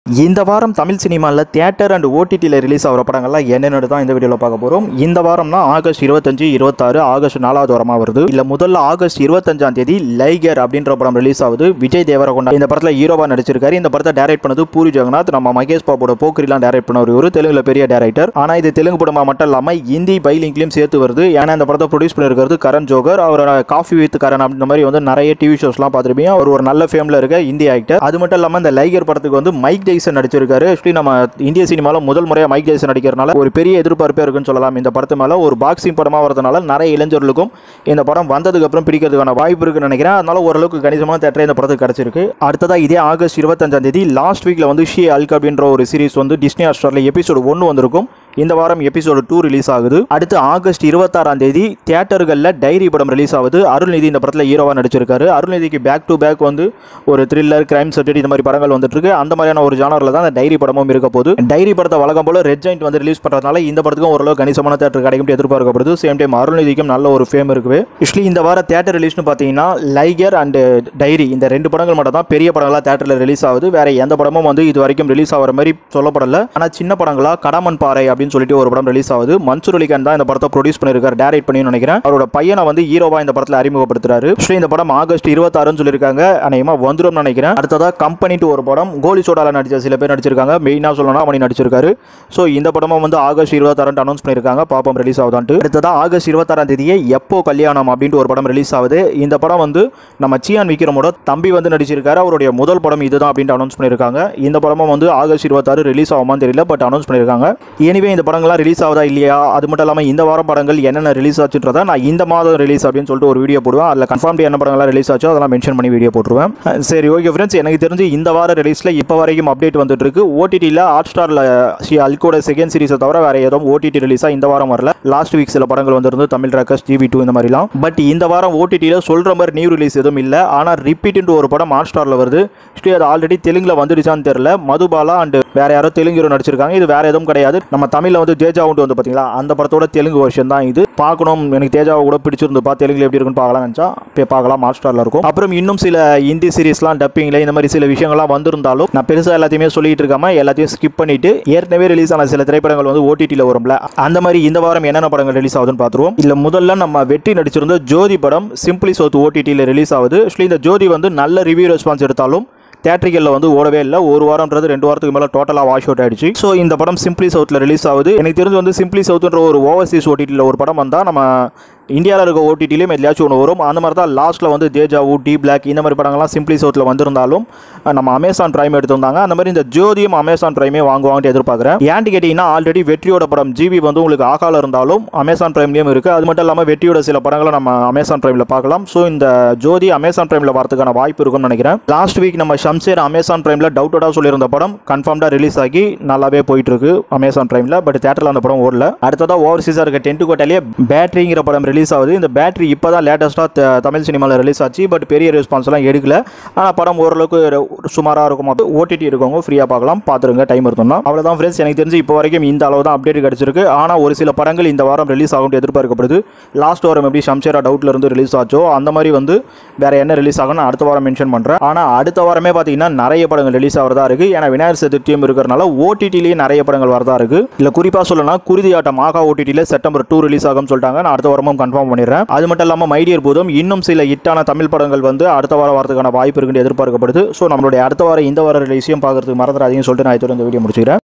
இந்த வாரம் தமிழ் சினிமாவில் தியேட்டர் அண்ட் ஓடிடியில் ரிலீஸ் ஆகிற படங்கள்லாம் என்னென்னு தான் இந்த வீடியோவில் பார்க்க போகிறோம் இந்த வாரம்னா ஆகஸ்ட் இருபத்தஞ்சு இருபத்தாறு ஆகஸ்ட் நாலாவது வாரமாக வருது இல்லை முதல்ல ஆகஸ்ட் இருபத்தஞ்சாம் தேதி லைகர் அப்படின்ற படம் ரிலீஸ் ஆகுது விஜய் தேவரகொண்டா இந்த படத்தில் ஹீரோவா நடிச்சிருக்காரு இந்த படத்தை டைரக்ட் பண்ணது பூரி ஜெகநாத் நம்ம மகேஷ் பாபோட போக்கிரிலாம் டைரக்ட் பண்ண ஒரு தெலுங்குல பெரிய டேரக்டர் ஆனால் இது தெலுங்கு படமா மட்டும் இல்லாமல் ஹிந்தி பைலிங்க்லையும் சேர்த்து வருது ஏன்னா இந்த படத்தை ப்ரொடியூஸ் பண்ணிருக்கிறது கரண் ஜோகர் அவர் காஃபி வித் கரண் அப்படின்ற மாதிரி வந்து நிறைய டிவி ஷோஸ்லாம் பார்த்துருப்பீங்க அவர் ஒரு நல்ல ஃபேமில் இருக்க இந்திய ஆக்டர் அது மட்டும் இல்லாமல் இந்த லைகர் படத்துக்கு வந்து மைக் ஜெய்சன் நடிச்சிருக்காரு ஆக்சுவலி நம்ம இந்திய சினிமாவில் முதல் முறையாக மைக் ஜெய்சன் நடிக்கிறனால ஒரு பெரிய எதிர்பார்ப்பே இருக்குன்னு சொல்லலாம் இந்த படத்து மேலே ஒரு பாக்ஸிங் படமாக வரதுனால நிறைய இளைஞர்களுக்கும் இந்த படம் வந்ததுக்கு அப்புறம் பிடிக்கிறதுக்கான வாய்ப்பு இருக்குன்னு நினைக்கிறேன் அதனால ஓரளவுக்கு கணிசமான தேட்டரே இந்த படத்துக்கு கிடைச்சிருக்கு அடுத்ததாக இதே ஆகஸ்ட் இருபத்தஞ்சாம் தேதி லாஸ்ட் வீக்கில் வந்து ஷி அல்க் அப்படின்ற ஒரு சீரிஸ் வந்து டிஸ்னி ஹாட்ஸ்டாரில் எபிசோடு ஒன்று வந்திருக்கும் இந்த வாரம் எபிசோடு டூ ரிலீஸ் ஆகுது அடுத்து ஆகஸ்ட் இருபத்தாறாம் தேதி தியேட்டர்களில் டைரி படம் ரிலீஸ் ஆகுது அருள்நிதி இந்த படத்தில் ஹீரோவாக நடிச்சிருக்காரு அருள்நிதிக்கு பேக் டு பேக் வந்து ஒரு த்ரில்லர் கிரைம் சப்ஜெக்ட் இந்த மாதிரி படங்கள் வந்துட்டு இருக்கு அந்த மாதிரியான ஒரு ஜானரில் தான் அந்த டைரி படமும் இருக்க போகுது டைரி படத்தை வழக்கம் போல ரெட் ஜாயிண்ட் வந்து ரிலீஸ் பண்ணுறதுனால இந்த படத்துக்கும் ஓரளவு கணிசமான தேட்டர் கிடைக்கும் எதிர்பார்க்கப்படுது சேம் டைம் அருள்நிதிக்கும் நல்ல ஒரு ஃபேம் இருக்குது ஆக்சுவலி இந்த வார தேட்டர் ரிலீஸ்னு பார்த்தீங்கன்னா லைகர் அண்ட் டைரி இந்த ரெண்டு படங்கள் மட்டும் தான் பெரிய படங்களாக தேட்டரில் ரிலீஸ் ஆகுது வேற எந்த படமும் வந்து இது வரைக்கும் ரிலீஸ் ஆகிற மாதிரி சொல்லப்படல ஆனால் சின்ன படங்களா கடமன் பாறை அப்படின்னு சொல்லிட்டு ஒரு படம் ரிலீஸ் ஆகுது மன்சூர் அலிகான் தான் இந்த படத்தை ப்ரொடியூஸ் பண்ணியிருக்காரு டேரக்ட் பண்ணி நினைக்கிறேன் அவரோட பையனை வந்து ஹீரோவா இந்த படத்தில் அறிமுகப்படுத்துறாரு ஆக்சுவலி இந்த படம் ஆகஸ்ட் இருபத்தாறுன்னு சொல்லியிருக்காங்க அநேகமா வந்துடும் நினைக்கிறேன் அடுத்ததா கம்பெனி டு ஒரு படம் கோலி சோடால நடிச்ச சில பேர் நடிச்சிருக்காங்க மெயினாக சொல்லணும்னா அவனி நடிச்சிருக்காரு ஸோ இந்த படமும் வந்து ஆகஸ்ட் இருபத்தாறு அனௌன்ஸ் பண்ணியிருக்காங்க பாப்போம் ரிலீஸ் ஆகுதான்ட்டு அடுத்ததா ஆகஸ்ட் இருபத்தாறாம் தேதியே எப்போ கல்யாணம் அப்படின்ட்டு ஒரு படம் ரிலீஸ் ஆகுது இந்த படம் வந்து நம்ம சியான் விக்ரமோட தம்பி வந்து நடிச்சிருக்காரு அவருடைய முதல் படம் இதுதான் அப்படின்ட்டு அனௌன்ஸ் பண்ணியிருக்காங்க இந்த படமும் வந்து ஆகஸ்ட் இருபத்தாறு ரிலீஸ் ஆகுமான்னு தெரியல பட் அனௌன்ஸ் பண்ணியிருக்காங்க எனிவே இந்த படங்கள்லாம் ரிலீஸ் ஆகுதா இல்லையா அது மட்டும் இல்லாமல் இந்த வாரம் படங்கள் என்னென்ன ரிலீஸ் ஆச்சுன்றதா நான் இந்த மாதம் ரிலீஸ் அப்படின்னு சொல்லிட்டு ஒரு வீடியோ போடுவேன் அதில் கன்ஃபார்ம் என்ன படங்கள்லாம் ரிலீஸ் ஆச்சோ அதெல்லாம் மென்ஷன் பண்ணி வீடியோ போட்டுருவேன் அஹ் சரி ஓகே ஃப்ரெண்ட்ஸ் எனக்கு தெரிஞ்சு இந்த வார ரிலீஸில் இப்போ வரைக்கும் அப்டேட் வந்துட்டு இருக்கு ஓடிடியில் ஹாட் ஸ்டாரில் அல்கோட செகண்ட் சீரிஸை தவிர வேற எதுவும் ஓடிடி ரிலீஸாக இந்த வாரம் வரல லாஸ்ட் வீக் சில படங்கள் வந்திருந்து தமிழ் ராக்கஸ் டிவி டூ இந்த மாதிரிலாம் பட் இந்த வாரம் ஓடிடியில் சொல்கிற மாதிரி நியூ ரிலீஸ் எதுவும் இல்லை ஆனால் ரிப்பீட்னு ஒரு படம் ஹாட் ஸ்டாரில் வருது ஸ்டே அது ஆல்ரெடி தெலுங்கில் வந்துடுச்சான்னு தெரியல மதுபாலா அண்ட் வேற யாரோ தெலுங்கு hero நடிச்சிருக்காங்க இது வேற எதுவும் கிடையாது நம்ம தமிழில் வந்து தேஜா உண்டு வந்து பார்த்தீங்களா அந்த படத்தோட தெலுங்கு வருஷன் தான் இது பார்க்கணும் எனக்கு தேஜாவை கூட பிடிச்சிருந்துப்பா தெலுங்குல எப்படி இருக்குன்னு பார்க்கலாம் நினச்சா போய் பார்க்கலாம் ஹாட் ஸ்டாரில் இருக்கும் அப்புறம் இன்னும் சில ஹிந்தி சீரிஸ்லாம் டப்பிங்கில் இந்த மாதிரி சில விஷயங்கள்லாம் வந்திருந்தாலும் நான் பெருசாக எல்லாத்தையுமே சொல்லிட்டு இருக்காம எல்லாத்தையும் ஸ்கிப் பண்ணிட்டு ஏற்கனவே ரிலீஸ் ஆன சில திரைப்படங்கள் வந்து ஓடிடியில் வரும்ல அந்த மாதிரி இந்த வாரம் என்னென்ன படங்கள் ரிலீஸ் ஆகுதுன்னு பார்த்துருவோம் இல்லை முதல்ல நம்ம வெற்றி நடிச்சிருந்த ஜோதி படம் சிம்பிளி சவுத் ஓடிடியில் ரிலீஸ் ஆகுது ஆக்சுவலி இந்த ஜோதி வந்து நல்ல ரிவ்யூ ரெஸ்பான்ஸ் எடுத்தாலும் தேட்டரிக்கலில் வந்து ஓடவே இல்லை ஒரு வாரம்ன்றது ரெண்டு வாரத்துக்கு மேலே டோட்டலாக வாஷ் அவுட் ஆயிடுச்சு ஸோ இந்த படம் சிம்பிளி சவுத்தில் ரிலீஸ் ஆகுது எனக்கு தெரிஞ்சு வந்து சிம்பிளி சவுத்துன்ற ஒரு ஓவர்சீஸ் ஓடிடியில் ஒரு படம் வந்தால் நம்ம இந்தியாவில் இருக்க ஓடிடிலையும் எதுலையாச்சும் ஒன்று வரும் அந்த மாதிரி தான் லாஸ்ட்டில் வந்து தேஜாவு டி பிளாக் இந்த மாதிரி படங்கள்லாம் சிம்பிளி சவுத்தில் வந்திருந்தாலும் அஹ், நம்ம அமேசான் பிரைம் எடுத்திருந்தாங்க அந்த மாதிரி இந்த ஜோதியும் அமேசான் பிரைமே வாங்குவாங்கன்னு எதிர்பார்க்குறேன் ஏன்ட்டு கேட்டிங்கன்னா ஆல்ரெடி வெற்றியோட படம் ஜிபி வந்து உங்களுக்கு ஆகால இருந்தாலும் அமேசான் பிரைம்லேயும் இருக்குது அது மட்டும் இல்லாமல் வெற்றியோட சில படங்களை நம்ம அமேசான் பிரைமில் பார்க்கலாம் ஸோ இந்த ஜோதி அமேசான் பிரைமில் வரதுக்கான வாய்ப்பு இருக்கும்னு நினைக்கிறேன் லாஸ்ட் வீக் நம்ம ஷம்சேர் அமேசான் பிரைமில் டவுட்டடாக சொல்லியிருந்த படம் கன்ஃபார்ம்டாக ரிலீஸ் ஆகி நல்லாவே போயிட்டு இருக்கு அமேசான் பிரைமில் பட் தேட்டரில் அந்த படம் ஓடல அடுத்ததாக ஓவர்சீஸாக இருக்க டென்ட் கோட்டையிலே பேட்டரிங்கிற படம் ரிலீஸ் ஆகுது இந்த பேட்டரி இப்போ தான் லேட்டஸ்ட்டாக தமிழ் சினிமாவில் ரிலீஸ் ஆச்சு பட் பெரிய ரெஸ்பான்ஸ்லாம் எடுக்கல ஆனால் படம் ஓரளவுக்கு சுமாராக இருக்கும் ஓடிடி இருக்கவங்க ஃப்ரீயாக பார்க்கலாம் பார்த்துருங்க டைம் இருந்தோம்னா அவ்வளோதான் ஃப்ரெண்ட்ஸ் எனக்கு தெரிஞ்சு இப்போ வரைக்கும் இந்த அளவு தான் அப்டேட் கிடச்சிருக்கு ஆனால் ஒரு சில படங்கள் இந்த வாரம் ரிலீஸ் ஆகும் எதிர்பார்க்கப்படுது லாஸ்ட் வாரம் எப்படி ஷம்ஷேரா டவுட்ல இருந்து ரிலீஸ் ஆச்சோ அந்த மாதிரி வந்து வேற என்ன ரிலீஸ் ஆகும் அடுத்த வாரம் மென்ஷன் பண்ணுறேன் ஆனால் அடுத்த வாரமே பார்த்தீங்கன்னா நிறைய படங்கள் ரிலீஸ் ஆகிறதா இருக்கு ஏன்னா விநாயகர் சதுர்த்தியும் இருக்கிறனால ஓடிடிலேயே நிறைய படங்கள் வரதா இருக்கு இல்லை குறிப்பாக சொல்லணும்னா குருதி ஆட்டம் ஆகா ஓடிடியில் செப்டம்பர் டூ ரிலீஸ் ஆகும்னு சொல்லிட்டாங்க நான் அடுத்த வாரமும் கன்ஃபார்ம் பண்ணிடுறேன் அது மட்டும் இல்லாமல் மைடியர் பூதம் இன்னும் சில ஹிட்டான தமிழ் படங்கள் வந்து அடுத்த வாரம் வரதுக்கான வாய்ப்பு இருக்குன்னு எதிர்பார்க்கப்படுது ஸோ நம்மளுடைய அடுத்த வாரம் இந்த வார ரிலீஸையும் பார்க்கறதுக்கு மறந்துடாதீங்கன்னு சொல்லிட்டு நான் இதோட இந்த வீடியோ முடிச்சுக்கிறேன்